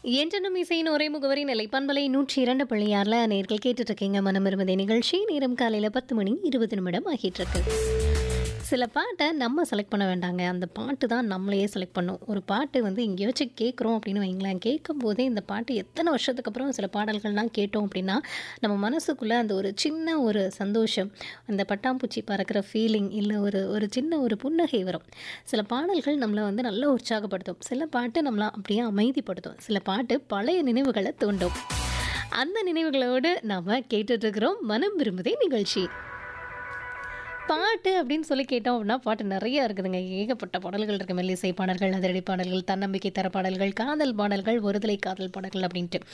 என்றனும் இசையின் ஒரே முகவரி நிலை பண்பலை நூற்றி இரண்டு புள்ளியாரில் நேர்கள் கேட்டுட்டு இருக்கீங்க மனம் இருமதை நிகழ்ச்சி நேரம் காலையில் பத்து மணி இருபது நிமிடம் ஆகிட்டு இருக்கு சில பாட்டை நம்ம செலக்ட் பண்ண வேண்டாங்க அந்த பாட்டு தான் நம்மளையே செலக்ட் பண்ணும் ஒரு பாட்டு வந்து இங்கே வச்சு கேட்குறோம் அப்படின்னு வைங்களேன் கேட்கும் போதே இந்த பாட்டு எத்தனை வருஷத்துக்கு அப்புறம் சில பாடல்கள்லாம் கேட்டோம் அப்படின்னா நம்ம மனசுக்குள்ளே அந்த ஒரு சின்ன ஒரு சந்தோஷம் அந்த பட்டாம்பூச்சி பறக்கிற ஃபீலிங் இல்லை ஒரு ஒரு சின்ன ஒரு புன்னகை வரும் சில பாடல்கள் நம்மளை வந்து நல்லா உற்சாகப்படுத்தும் சில பாட்டு நம்மளை அப்படியே அமைதிப்படுத்தும் சில பாட்டு பழைய நினைவுகளை தூண்டும் அந்த நினைவுகளோடு நாம் கேட்டுட்ருக்கிறோம் மனம் விரும்புதே நிகழ்ச்சி பாட்டு அப்படின்னு சொல்லி கேட்டோம் அப்படின்னா பாட்டு நிறைய இருக்குதுங்க ஏகப்பட்ட பாடல்கள் இருக்குது மெல்லிசை பாடல்கள் அதிரடி பாடல்கள் தன்னம்பிக்கை தர பாடல்கள் காதல் பாடல்கள் ஒருதலை காதல் பாடல்கள் அப்படின்ட்டு